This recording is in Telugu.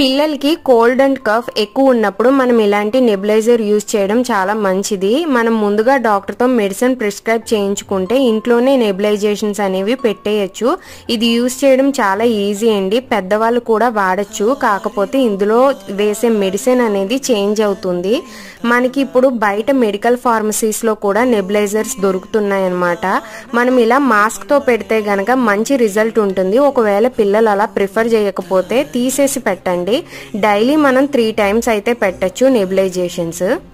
పిల్లలకి కోల్డ్ అండ్ కఫ్ ఎక్కువ ఉన్నప్పుడు మనం ఇలాంటి నెబులైజర్ యూజ్ చేయడం చాలా మంచిది మనం ముందుగా డాక్టర్తో మెడిసిన్ ప్రిస్క్రైబ్ చేయించుకుంటే ఇంట్లోనే నెబులైజేషన్స్ అనేవి పెట్టేయచ్చు ఇది యూజ్ చేయడం చాలా ఈజీ అండి పెద్దవాళ్ళు కూడా వాడచ్చు కాకపోతే ఇందులో వేసే మెడిసిన్ అనేది చేంజ్ అవుతుంది మనకి ఇప్పుడు బయట మెడికల్ ఫార్మసీస్లో కూడా నెబులైజర్స్ దొరుకుతున్నాయి అన్నమాట మనం ఇలా మాస్క్తో పెడితే గనక మంచి రిజల్ట్ ఉంటుంది ఒకవేళ పిల్లలు అలా ప్రిఫర్ చేయకపోతే తీసేసి పెట్టండి డైలీ మనం త్రీ టైమ్స్ అయితే పెట్టచ్చు నెబులైజేషన్స్